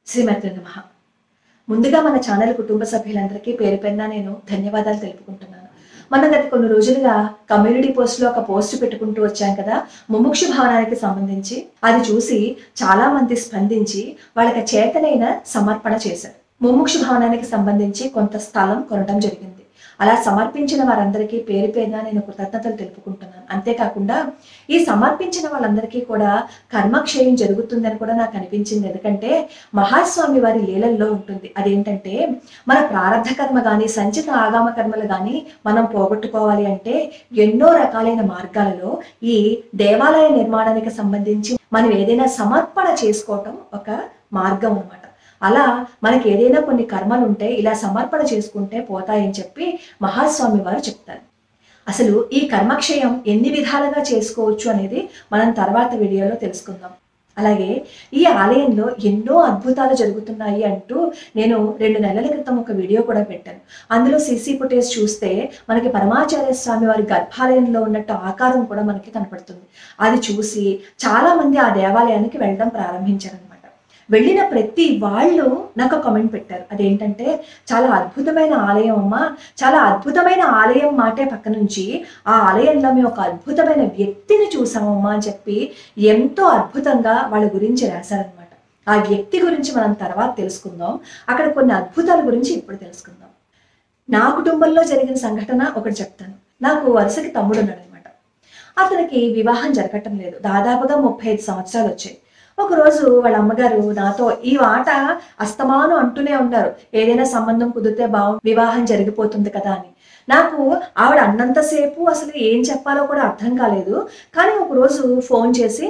శ్రీమతి నమ ముందుగా మన ఛానల్ కుటుంబ సభ్యులందరికీ పేరు పేరున నేను ధన్యవాదాలు తెలుపుకుంటున్నాను మనం గత కొన్ని రోజులుగా కమ్యూనిటీ పోస్ట్ లో ఒక పోస్ట్ పెట్టుకుంటూ వచ్చాం కదా ముముక్షు భవనానికి సంబంధించి అది చూసి చాలా మంది స్పందించి వాళ్ళకి చేతనైన సమర్పణ చేశారు ముముక్షు భవనానికి సంబంధించి కొంత స్థలం కొనడం జరిగింది అలా సమర్పించిన వారందరికీ పేరు పేరున నేను కృతజ్ఞతలు తెలుపుకుంటున్నాను అంతేకాకుండా ఈ సమర్పించిన వాళ్ళందరికీ కూడా కర్మక్షయం జరుగుతుందని కూడా నాకు అనిపించింది ఎందుకంటే మహాస్వామి వారి లీలల్లో ఉంటుంది అదేంటంటే మన ప్రారంధ కర్మ కానీ సంచిత ఆగామ కర్మలు కానీ మనం పోగొట్టుకోవాలి అంటే ఎన్నో రకాలైన మార్గాలలో ఈ దేవాలయ నిర్మాణానికి సంబంధించి మనం ఏదైనా సమర్పణ చేసుకోవటం ఒక మార్గం అన్నమాట అలా మనకి ఏదైనా కొన్ని కర్మలు ఉంటే ఇలా సమర్పణ చేసుకుంటే పోతాయని చెప్పి మహాస్వామి వారు చెప్తారు అసలు ఈ కర్మక్షయం ఎన్ని విధాలుగా చేసుకోవచ్చు అనేది మనం తర్వాత వీడియోలో తెలుసుకుందాం అలాగే ఈ ఆలయంలో ఎన్నో అద్భుతాలు జరుగుతున్నాయి అంటూ నేను రెండు నెలల క్రితం ఒక వీడియో కూడా పెట్టాను అందులో సీసీ ఫుటేజ్ చూస్తే మనకి పరమాచార్య స్వామి వారి గర్భాలయంలో ఉన్నట్టు ఆకారం కూడా మనకి కనపడుతుంది అది చూసి చాలా మంది ఆ దేవాలయానికి వెళ్ళడం ప్రారంభించారనమాట వెళ్ళిన ప్రతి వాళ్ళు నాకు కామెంట్ పెట్టారు అదేంటంటే చాలా అద్భుతమైన ఆలయం అమ్మా చాలా అద్భుతమైన ఆలయం మాటే పక్క నుంచి ఆ ఆలయంలో మేము ఒక అద్భుతమైన వ్యక్తిని చూసామమ్మా అని చెప్పి ఎంతో అద్భుతంగా వాళ్ళ గురించి రాశారనమాట ఆ వ్యక్తి గురించి మనం తర్వాత తెలుసుకుందాం అక్కడ కొన్ని అద్భుతాల గురించి ఇప్పుడు తెలుసుకుందాం నా కుటుంబంలో జరిగిన సంఘటన ఒకటి చెప్తాను నాకు వరుసకి తమ్ముడు ఉన్నాడు అనమాట అతనికి వివాహం జరగటం లేదు దాదాపుగా ముప్పై ఐదు సంవత్సరాలు వచ్చాయి ఒకరోజు వాళ్ళ అమ్మగారు నాతో ఈ మాట అస్తమానం అంటూనే ఉన్నారు ఏదైనా సంబంధం కుదిరితే బాగు వివాహం జరిగిపోతుంది కదా అని నాకు ఆవిడ అన్నంతసేపు అసలు ఏం చెప్పాలో కూడా అర్థం కాలేదు కానీ ఒకరోజు ఫోన్ చేసి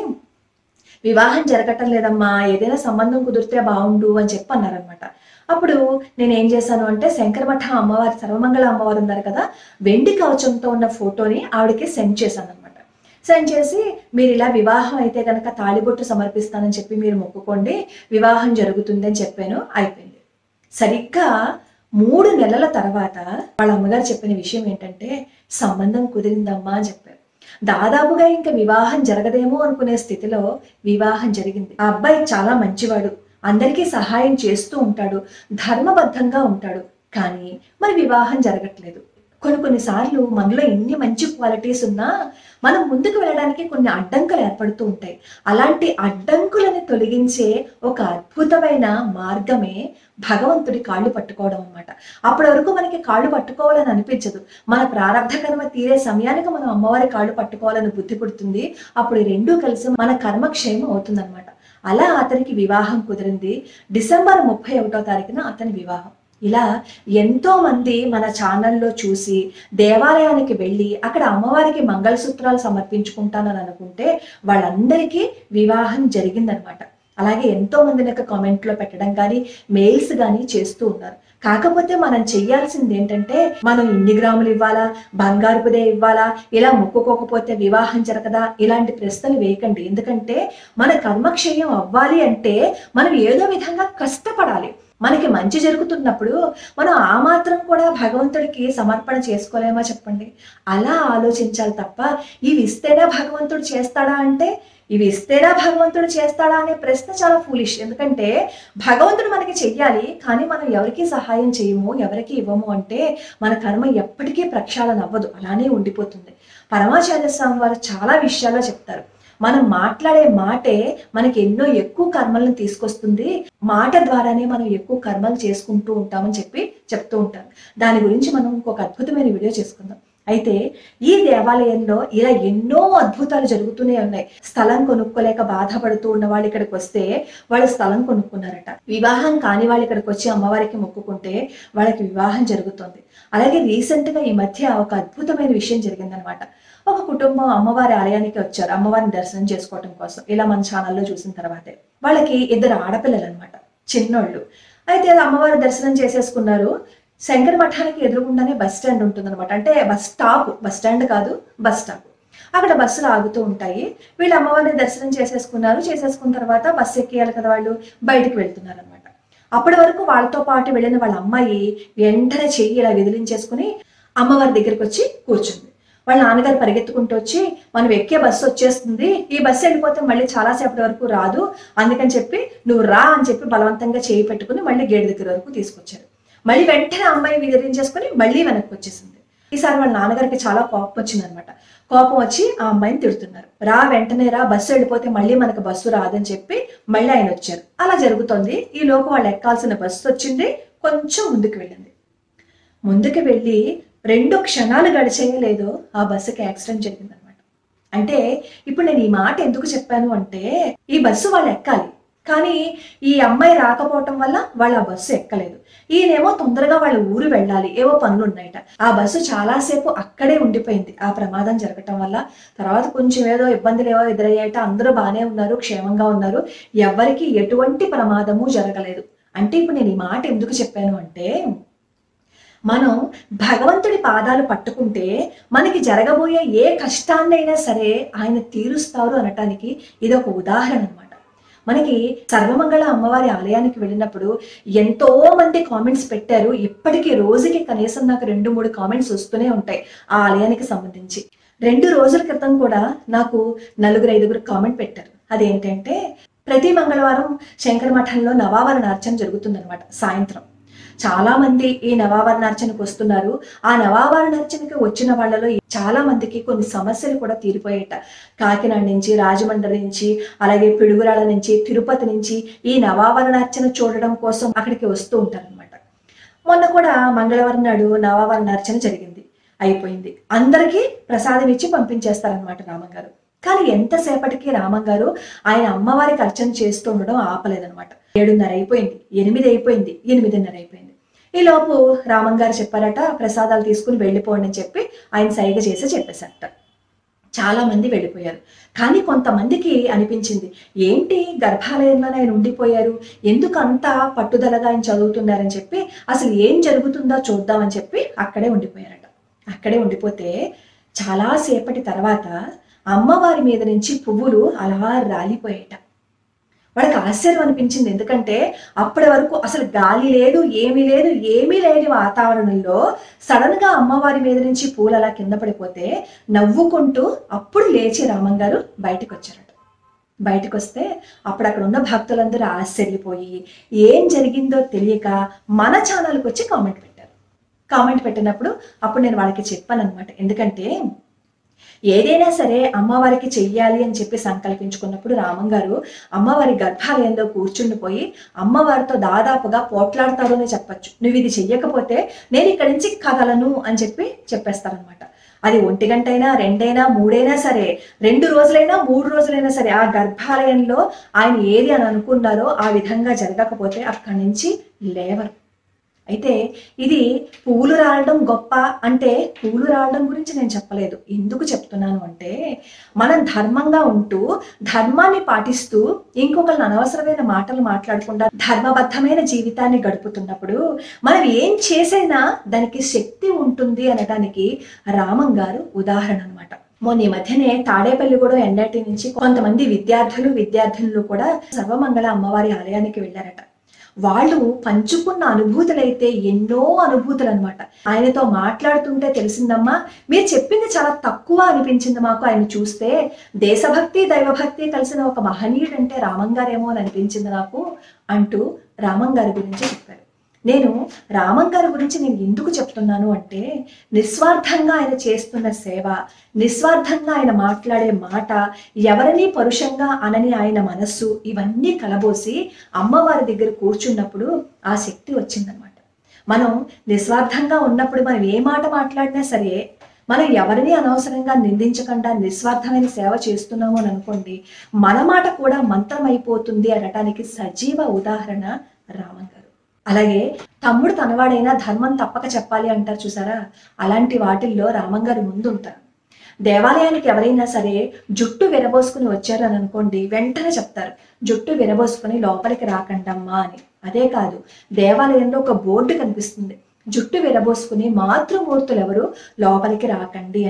వివాహం జరగటం లేదమ్మా ఏదైనా సంబంధం కుదిరితే బాగుండు అని చెప్పి అన్నారనమాట అప్పుడు నేను ఏం చేశాను అంటే శంకరమఠ అమ్మవారి సర్వమంగళ అమ్మవారు ఉన్నారు కదా వెండి కవచంతో ఉన్న ఫోటోని ఆవిడకి సెండ్ చేశాను అనమాట సెండ్ చేసి మీరు ఇలా వివాహం అయితే కనుక తాళిబొట్టు సమర్పిస్తానని చెప్పి మీరు మొక్కుకోండి వివాహం జరుగుతుంది అని చెప్పాను అయిపోయింది సరిగ్గా మూడు నెలల తర్వాత వాళ్ళ అమ్మగారు చెప్పిన విషయం ఏంటంటే సంబంధం కుదిరిందమ్మా అని చెప్పారు దాదాపుగా ఇంకా వివాహం జరగదేమో అనుకునే స్థితిలో వివాహం జరిగింది ఆ అబ్బాయి చాలా మంచివాడు అందరికీ సహాయం చేస్తూ ఉంటాడు ధర్మబద్ధంగా ఉంటాడు కానీ మరి వివాహం జరగట్లేదు కొన్ని కొన్నిసార్లు మనలో ఎన్ని మంచి క్వాలిటీస్ ఉన్నా మనం ముందుకు వెళ్ళడానికి కొన్ని అడ్డంకులు ఏర్పడుతూ ఉంటాయి అలాంటి అడ్డంకులను తొలగించే ఒక అద్భుతమైన మార్గమే భగవంతుడి కాళ్ళు పట్టుకోవడం అన్నమాట అప్పటి వరకు మనకి కాళ్ళు పట్టుకోవాలని అనిపించదు మన ప్రారంభ కర్మ తీరే సమయానికి మనం అమ్మవారి కాళ్ళు పట్టుకోవాలని బుద్ధి పుడుతుంది అప్పుడు ఈ రెండూ కలిసి మన కర్మక్షేమం అవుతుందన్నమాట అలా అతనికి వివాహం కుదిరింది డిసెంబర్ ముప్పై ఒకటో తారీఖున అతని వివాహం ఇలా ఎంతో మంది మన ఛానల్లో చూసి దేవాలయానికి వెళ్ళి అక్కడ అమ్మవారికి మంగళసూత్రాలు సమర్పించుకుంటానని అనుకుంటే వాళ్ళందరికీ వివాహం జరిగిందనమాట అలాగే ఎంతో మంది నాకు కామెంట్లో పెట్టడం కానీ మెయిల్స్ కానీ చేస్తూ ఉన్నారు కాకపోతే మనం చెయ్యాల్సింది ఏంటంటే మనం ఇన్ని గ్రాములు ఇవ్వాలా బంగారుపుదే ఇవ్వాలా ఇలా మొక్కుకోకపోతే వివాహం జరగదా ఇలాంటి ప్రశ్నలు వేయకండి ఎందుకంటే మన కర్మక్షయం అవ్వాలి అంటే మనం ఏదో విధంగా కష్టపడాలి మనకి మంచి జరుగుతున్నప్పుడు మనం ఆ మాత్రం కూడా భగవంతుడికి సమర్పణ చేసుకోలేమా చెప్పండి అలా ఆలోచించాలి తప్ప ఇవి ఇస్తేనే భగవంతుడు చేస్తాడా అంటే ఇవి ఇస్తేనా భగవంతుడు చేస్తాడా అనే ప్రశ్న చాలా ఫూలిష్ ఎందుకంటే భగవంతుడు మనకి చెయ్యాలి కానీ మనం ఎవరికి సహాయం చేయము ఎవరికి ఇవ్వము అంటే మన కర్మ ఎప్పటికీ ప్రక్షాళన అవ్వదు అలానే ఉండిపోతుంది పరమాచార్య స్వామి వారు చాలా విషయాల్లో చెప్తారు మనం మాట్లాడే మాటే మనకి ఎన్నో ఎక్కువ కర్మలను తీసుకొస్తుంది మాట ద్వారానే మనం ఎక్కువ కర్మలు చేసుకుంటూ ఉంటామని చెప్పి చెప్తూ ఉంటారు దాని గురించి మనం ఇంకొక అద్భుతమైన వీడియో చేసుకుందాం అయితే ఈ దేవాలయంలో ఇలా ఎన్నో అద్భుతాలు జరుగుతూనే ఉన్నాయి స్థలం కొనుక్కోలేక బాధపడుతూ ఉన్న వాళ్ళు ఇక్కడికి వస్తే వాళ్ళు స్థలం కొనుక్కున్నారట వివాహం కాని వాళ్ళు ఇక్కడికి వచ్చి అమ్మవారికి మొక్కుకుంటే వాళ్ళకి వివాహం జరుగుతుంది అలాగే రీసెంట్ గా ఈ మధ్య ఒక అద్భుతమైన విషయం జరిగిందనమాట ఒక కుటుంబం అమ్మవారి ఆలయానికి వచ్చారు అమ్మవారిని దర్శనం చేసుకోవటం కోసం ఇలా మన ఛానల్లో చూసిన తర్వాతే వాళ్ళకి ఇద్దరు ఆడపిల్లలు అనమాట చిన్నోళ్ళు అయితే అమ్మవారి దర్శనం చేసేసుకున్నారు శంకర మఠానికి ఎదురుగుండానే బస్ స్టాండ్ ఉంటుందన్నమాట అంటే బస్ స్టాప్ బస్ స్టాండ్ కాదు బస్ స్టాప్ అక్కడ బస్సులు ఆగుతూ ఉంటాయి వీళ్ళు అమ్మవారిని దర్శనం చేసేసుకున్నారు చేసేసుకున్న తర్వాత బస్సు ఎక్కేయాలి కదా వాళ్ళు బయటికి వెళ్తున్నారు అనమాట అప్పటి వరకు వాళ్ళతో పాటు వెళ్ళిన వాళ్ళ అమ్మాయి వెంటనే చెయ్యి ఇలా విదిలించేసుకుని అమ్మవారి దగ్గరికి వచ్చి కూర్చుంది వాళ్ళ నాన్నగారు పరిగెత్తుకుంటూ వచ్చి మనం ఎక్కే బస్సు వచ్చేస్తుంది ఈ బస్సు వెళ్ళిపోతే మళ్ళీ చాలాసేపటి వరకు రాదు అందుకని చెప్పి నువ్వు రా అని చెప్పి బలవంతంగా చేయి పెట్టుకుని మళ్ళీ గేట్ దగ్గర వరకు తీసుకొచ్చారు మళ్ళీ వెంటనే అమ్మాయి విదిరించేసుకుని మళ్ళీ వెనక్కి వచ్చేసింది ఈసారి వాళ్ళ నాన్నగారికి చాలా కోపం వచ్చిందనమాట కోపం వచ్చి ఆ అమ్మాయిని తిడుతున్నారు రా వెంటనే రా బస్సు వెళ్ళిపోతే మళ్ళీ మనకు బస్సు రాదని చెప్పి మళ్ళీ ఆయన వచ్చారు అలా జరుగుతోంది ఈ లోపు వాళ్ళు ఎక్కాల్సిన బస్సు వచ్చింది కొంచెం ముందుకు వెళ్ళింది ముందుకు వెళ్ళి రెండు క్షణాలు గడిచేయలేదో ఆ బస్సుకి యాక్సిడెంట్ జరిగిందనమాట అంటే ఇప్పుడు నేను ఈ మాట ఎందుకు చెప్పాను అంటే ఈ బస్సు వాళ్ళు ఎక్కాలి కానీ ఈ అమ్మాయి రాకపోవటం వల్ల వాళ్ళు ఆ బస్సు ఎక్కలేదు ఈయనేమో తొందరగా వాళ్ళ ఊరు వెళ్ళాలి ఏవో పనులు ఉన్నాయట ఆ బస్సు చాలాసేపు అక్కడే ఉండిపోయింది ఆ ప్రమాదం జరగటం వల్ల తర్వాత కొంచెం ఏదో ఇబ్బందులు ఏవో ఎదురయ్యాయట అందరూ బాగానే ఉన్నారు క్షేమంగా ఉన్నారు ఎవరికి ఎటువంటి ప్రమాదము జరగలేదు అంటే ఇప్పుడు నేను ఈ మాట ఎందుకు చెప్పాను అంటే మనం భగవంతుడి పాదాలు పట్టుకుంటే మనకి జరగబోయే ఏ కష్టాన్నైనా సరే ఆయన తీరుస్తారు అనటానికి ఇది ఒక ఉదాహరణ అనమాట మనకి సర్వమంగళ అమ్మవారి ఆలయానికి వెళ్ళినప్పుడు ఎంతో మంది కామెంట్స్ పెట్టారు ఇప్పటికీ రోజుకి కనీసం నాకు రెండు మూడు కామెంట్స్ వస్తూనే ఉంటాయి ఆ ఆలయానికి సంబంధించి రెండు రోజుల క్రితం కూడా నాకు నలుగురు ఐదుగురు కామెంట్ పెట్టారు అదేంటంటే ప్రతి మంగళవారం శంకర మఠంలో నవావరణ అర్చన జరుగుతుందన్నమాట సాయంత్రం చాలా మంది ఈ నవావరణార్చనకు వస్తున్నారు ఆ నవావరణార్చనకి వచ్చిన వాళ్ళలో చాలా మందికి కొన్ని సమస్యలు కూడా తీరిపోయేట కాకినాడ నుంచి రాజమండ్రి నుంచి అలాగే పిడుగురాళ్ళ నుంచి తిరుపతి నుంచి ఈ నవావరణార్చన చూడడం కోసం అక్కడికి వస్తూ ఉంటారనమాట మొన్న కూడా మంగళవారం నాడు నవావరణార్చన జరిగింది అయిపోయింది అందరికీ ప్రసాదం ఇచ్చి పంపించేస్తారనమాట రామంగారు కానీ ఎంతసేపటికి రామంగారు ఆయన అమ్మవారికి అర్చన చేస్తూ ఉండడం ఆపలేదనమాట ఏడున్నర అయిపోయింది ఎనిమిది అయిపోయింది ఎనిమిదిన్నర అయిపోయింది ఈ లోపు రామంగారు చెప్పారట ప్రసాదాలు తీసుకుని వెళ్ళిపోండి అని చెప్పి ఆయన సైగ చేసి చెప్పేశారట చాలా మంది వెళ్ళిపోయారు కానీ కొంతమందికి అనిపించింది ఏంటి గర్భాలయంలోనే ఆయన ఉండిపోయారు ఎందుకు అంత పట్టుదలగా ఆయన చదువుతున్నారని చెప్పి అసలు ఏం జరుగుతుందో చూద్దామని చెప్పి అక్కడే ఉండిపోయారట అక్కడే ఉండిపోతే చాలా సేపటి తర్వాత అమ్మవారి మీద నుంచి పువ్వులు అలా రాలిపోయేట వాళ్ళకి ఆశ్చర్యం అనిపించింది ఎందుకంటే అప్పటి వరకు అసలు గాలి లేదు ఏమీ లేదు ఏమీ లేని వాతావరణంలో సడన్ గా అమ్మవారి మీద నుంచి పూలు అలా కింద పడిపోతే నవ్వుకుంటూ అప్పుడు లేచి రామం గారు బయటకు వచ్చారట బయటకు వస్తే అప్పుడు అక్కడ ఉన్న భక్తులందరూ ఆశ్చర్యపోయి ఏం జరిగిందో తెలియక మన ఛానల్కి వచ్చి కామెంట్ పెట్టారు కామెంట్ పెట్టినప్పుడు అప్పుడు నేను వాళ్ళకి చెప్పాను అనమాట ఎందుకంటే ఏదైనా సరే అమ్మవారికి చెయ్యాలి అని చెప్పి సంకల్పించుకున్నప్పుడు రామం గారు అమ్మవారి గర్భాలయంలో కూర్చుండిపోయి అమ్మవారితో దాదాపుగా పోట్లాడతారు అని చెప్పచ్చు నువ్వు ఇది చెయ్యకపోతే నేను ఇక్కడి నుంచి కదలను అని చెప్పి చెప్పేస్తారనమాట అది ఒంటి గంటైనా రెండైనా మూడైనా సరే రెండు రోజులైనా మూడు రోజులైనా సరే ఆ గర్భాలయంలో ఆయన ఏది అని అనుకున్నారో ఆ విధంగా జరగకపోతే అక్కడి నుంచి లేవరు అయితే ఇది పువ్వులు రాలడం గొప్ప అంటే పువ్వులు రాలడం గురించి నేను చెప్పలేదు ఎందుకు చెప్తున్నాను అంటే మనం ధర్మంగా ఉంటూ ధర్మాన్ని పాటిస్తూ ఇంకొకరిని అనవసరమైన మాటలు మాట్లాడకుండా ధర్మబద్ధమైన జీవితాన్ని గడుపుతున్నప్పుడు మనం ఏం చేసైనా దానికి శక్తి ఉంటుంది అనడానికి రామం గారు ఉదాహరణ అనమాట మొన్న ఈ మధ్యనే తాడేపల్లి కూడా ఎన్ఐటి నుంచి కొంతమంది విద్యార్థులు విద్యార్థినులు కూడా సర్వమంగళ అమ్మవారి ఆలయానికి వెళ్ళారట వాళ్ళు పంచుకున్న అనుభూతులైతే ఎన్నో అనుభూతులు అనమాట ఆయనతో మాట్లాడుతుంటే తెలిసిందమ్మా మీరు చెప్పింది చాలా తక్కువ అనిపించింది మాకు ఆయన చూస్తే దేశభక్తి దైవభక్తి కలిసిన ఒక మహనీయుడు అంటే రామంగారేమో అని అనిపించింది నాకు అంటూ రామంగారి గురించి చెప్పారు నేను రామంగారి గురించి నేను ఎందుకు చెప్తున్నాను అంటే నిస్వార్థంగా ఆయన చేస్తున్న సేవ నిస్వార్థంగా ఆయన మాట్లాడే మాట ఎవరిని పరుషంగా అనని ఆయన మనస్సు ఇవన్నీ కలబోసి అమ్మవారి దగ్గర కూర్చున్నప్పుడు ఆ శక్తి వచ్చిందనమాట మనం నిస్వార్థంగా ఉన్నప్పుడు మనం ఏ మాట మాట్లాడినా సరే మనం ఎవరిని అనవసరంగా నిందించకుండా నిస్వార్థమైన సేవ చేస్తున్నాము అని అనుకోండి మన మాట కూడా మంత్రమైపోతుంది అనటానికి సజీవ ఉదాహరణ రామన్ గారు అలాగే తమ్ముడు తనవాడైనా ధర్మం తప్పక చెప్పాలి అంటారు చూసారా అలాంటి వాటిల్లో రామంగారు ముందు ఉంటారు దేవాలయానికి ఎవరైనా సరే జుట్టు విరబోసుకుని వచ్చారు అని అనుకోండి వెంటనే చెప్తారు జుట్టు విరబోసుకుని లోపలికి రాకండమ్మా అని అదే కాదు దేవాలయంలో ఒక బోర్డు కనిపిస్తుంది జుట్టు విరబోసుకుని మాతృమూర్తులు ఎవరు లోపలికి రాకండి అని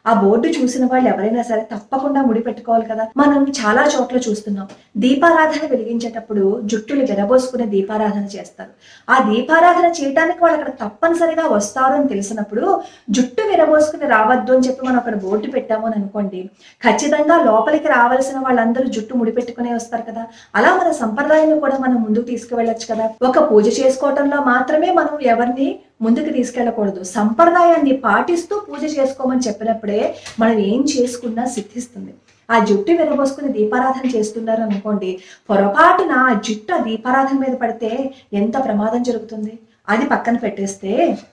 ఆ బోర్డు చూసిన వాళ్ళు ఎవరైనా సరే తప్పకుండా ముడి పెట్టుకోవాలి కదా మనం చాలా చోట్ల చూస్తున్నాం దీపారాధన వెలిగించేటప్పుడు జుట్టులు విరబోసుకునే దీపారాధన చేస్తారు ఆ దీపారాధన చేయడానికి వాళ్ళు అక్కడ తప్పనిసరిగా వస్తారు అని తెలిసినప్పుడు జుట్టు విరబోసుకుని రావద్దు అని చెప్పి మనం అక్కడ బోర్డు పెట్టాము అని అనుకోండి ఖచ్చితంగా లోపలికి రావాల్సిన వాళ్ళందరూ జుట్టు ముడిపెట్టుకునే వస్తారు కదా అలా మన సంప్రదాయాన్ని కూడా మనం ముందుకు తీసుకువెళ్ళొచ్చు కదా ఒక పూజ చేసుకోవటంలో మాత్రమే మనం ఎవరిని ముందుకు తీసుకెళ్ళకూడదు సంప్రదాయాన్ని పాటిస్తూ పూజ చేసుకోమని చెప్పినప్పుడే మనం ఏం చేసుకున్నా సిద్ధిస్తుంది ఆ జుట్టు విరబోసుకుని దీపారాధన చేస్తున్నారు అనుకోండి పొరపాటున ఆ జుట్టు ఆ దీపారాధన మీద పడితే ఎంత ప్రమాదం జరుగుతుంది అది పక్కన పెట్టేస్తే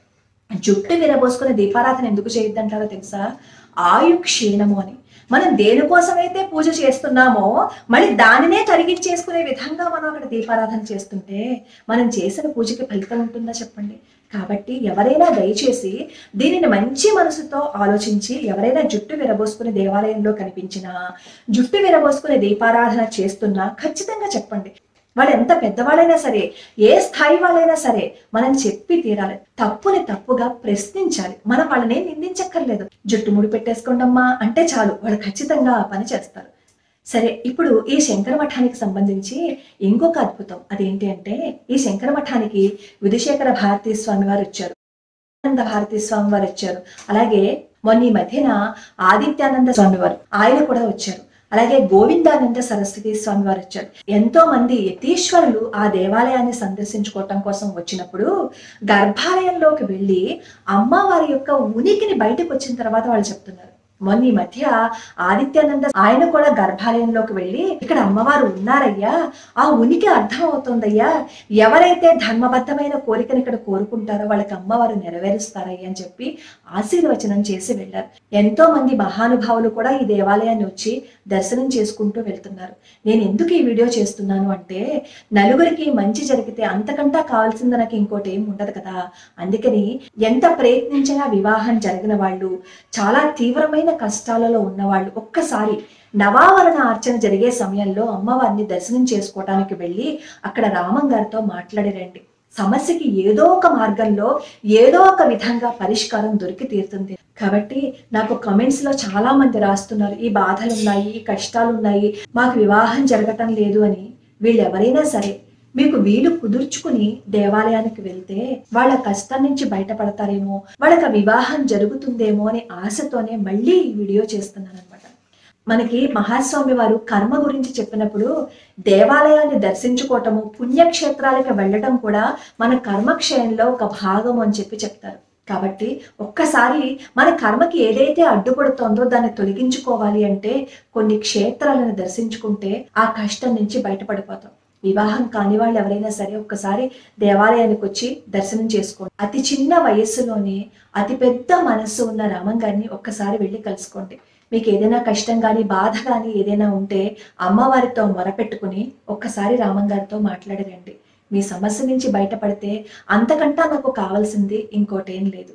జుట్టు విరబోసుకుని దీపారాధన ఎందుకు చేయొద్దంటారో తెలుసా ఆయు క్షీణము అని మనం దేనికోసమైతే పూజ చేస్తున్నామో మళ్ళీ దానినే కరిగించేసుకునే విధంగా మనం అక్కడ దీపారాధన చేస్తుంటే మనం చేసిన పూజకి ఫలితం ఉంటుందా చెప్పండి కాబట్టి ఎవరైనా దయచేసి దీనిని మంచి మనసుతో ఆలోచించి ఎవరైనా జుట్టు విరబోసుకుని దేవాలయంలో కనిపించినా జుట్టు విరబోసుకుని దీపారాధన చేస్తున్నా ఖచ్చితంగా చెప్పండి వాళ్ళు ఎంత పెద్దవాళ్ళైనా సరే ఏ స్థాయి వాళ్ళైనా సరే మనం చెప్పి తీరాలి తప్పుని తప్పుగా ప్రశ్నించాలి మనం వాళ్ళని నిందించక్కర్లేదు జుట్టు ముడి పెట్టేసుకోండమ్మా అంటే చాలు వాళ్ళు ఖచ్చితంగా ఆ పని చేస్తారు సరే ఇప్పుడు ఈ శంకర మఠానికి సంబంధించి ఇంకొక అద్భుతం అదేంటి అంటే ఈ శంకర మఠానికి విధుశేఖర భారతీ స్వామి వారు వచ్చారు ఆనంద భారతీ స్వామి వారు వచ్చారు అలాగే మొన్న ఈ మధ్యన ఆదిత్యానంద స్వామి వారు ఆయన కూడా వచ్చారు అలాగే గోవిందానంద సరస్వతి స్వామి వారు వచ్చారు ఎంతో మంది యతీశ్వరులు ఆ దేవాలయాన్ని సందర్శించుకోవటం కోసం వచ్చినప్పుడు గర్భాలయంలోకి వెళ్ళి అమ్మవారి యొక్క ఉనికిని బయటకు వచ్చిన తర్వాత వాళ్ళు చెప్తున్నారు మొన్న ఈ మధ్య ఆదిత్యానంద ఆయన కూడా గర్భాలయంలోకి వెళ్ళి ఇక్కడ అమ్మవారు ఉన్నారయ్యా ఆ ఉనికి అర్థం అవుతుందయ్యా ఎవరైతే ధర్మబద్ధమైన కోరికను ఇక్కడ కోరుకుంటారో వాళ్ళకి అమ్మవారు నెరవేరుస్తారయ్యా అని చెప్పి ఆశీర్వచనం చేసి వెళ్ళారు ఎంతో మంది మహానుభావులు కూడా ఈ దేవాలయాన్ని వచ్చి దర్శనం చేసుకుంటూ వెళ్తున్నారు నేను ఎందుకు ఈ వీడియో చేస్తున్నాను అంటే నలుగురికి మంచి జరిగితే అంతకంటా కావాల్సింది నాకు ఇంకోటి ఏం ఉండదు కదా అందుకని ఎంత ప్రయత్నించినా వివాహం జరిగిన వాళ్ళు చాలా తీవ్రమైన కష్టాలలో ఉన్నవాళ్ళు ఒక్కసారి నవావరణ అర్చన జరిగే సమయంలో అమ్మవారిని దర్శనం చేసుకోవడానికి వెళ్ళి అక్కడ రామం గారితో మాట్లాడి రండి సమస్యకి ఏదో ఒక మార్గంలో ఏదో ఒక విధంగా పరిష్కారం దొరికి తీరుతుంది కాబట్టి నాకు కమెంట్స్ లో చాలా మంది రాస్తున్నారు ఈ బాధలు ఉన్నాయి ఈ కష్టాలు ఉన్నాయి మాకు వివాహం జరగటం లేదు అని వీళ్ళు ఎవరైనా సరే మీకు వీలు కుదుర్చుకుని దేవాలయానికి వెళ్తే వాళ్ళ కష్టం నుంచి బయటపడతారేమో వాళ్ళకి ఆ వివాహం జరుగుతుందేమో అనే ఆశతోనే మళ్ళీ ఈ వీడియో చేస్తున్నాను అనమాట మనకి మహాస్వామి వారు కర్మ గురించి చెప్పినప్పుడు దేవాలయాన్ని దర్శించుకోవటము పుణ్యక్షేత్రాలకు వెళ్ళటం కూడా మన కర్మక్షయంలో ఒక భాగం అని చెప్పి చెప్తారు కాబట్టి ఒక్కసారి మన కర్మకి ఏదైతే అడ్డుపడుతోందో దాన్ని తొలగించుకోవాలి అంటే కొన్ని క్షేత్రాలను దర్శించుకుంటే ఆ కష్టం నుంచి బయటపడిపోతాం వివాహం కాని వాళ్ళు ఎవరైనా సరే ఒక్కసారి దేవాలయానికి వచ్చి దర్శనం చేసుకోండి అతి చిన్న వయస్సులోనే అతి పెద్ద మనస్సు ఉన్న రామం గారిని ఒక్కసారి వెళ్ళి కలుసుకోండి మీకు ఏదైనా కష్టం కానీ బాధ కానీ ఏదైనా ఉంటే అమ్మవారితో మొరపెట్టుకుని ఒక్కసారి రామం గారితో మాట్లాడి రండి మీ సమస్య నుంచి బయటపడితే అంతకంటా నాకు కావాల్సింది ఇంకోటేం లేదు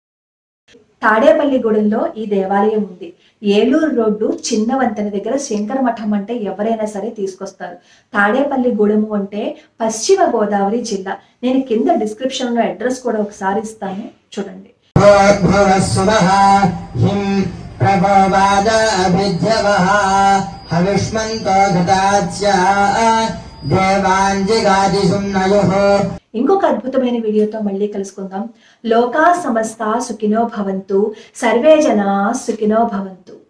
తాడేపల్లిగూడెంలో ఈ దేవాలయం ఉంది ఏలూరు రోడ్డు చిన్న వంతెన దగ్గర శంకర మఠం అంటే ఎవరైనా సరే తీసుకొస్తారు తాడేపల్లిగూడెము అంటే పశ్చిమ గోదావరి జిల్లా నేను కింద డిస్క్రిప్షన్ లో అడ్రస్ కూడా ఒకసారి ఇస్తాను చూడండి भूर्भुवस्सुवः हिम् प्रभवाद अभिध्यवः हविष्मन्तो घटाच्या देवाञ्जिगादिसुम्नयुः ఇంకొక అద్భుతమైన వీడియోతో మళ్ళీ కలుసుకుందాం లోకా సమస్త సుఖినో భవంతు సర్వే జనా సుఖినో భవంతు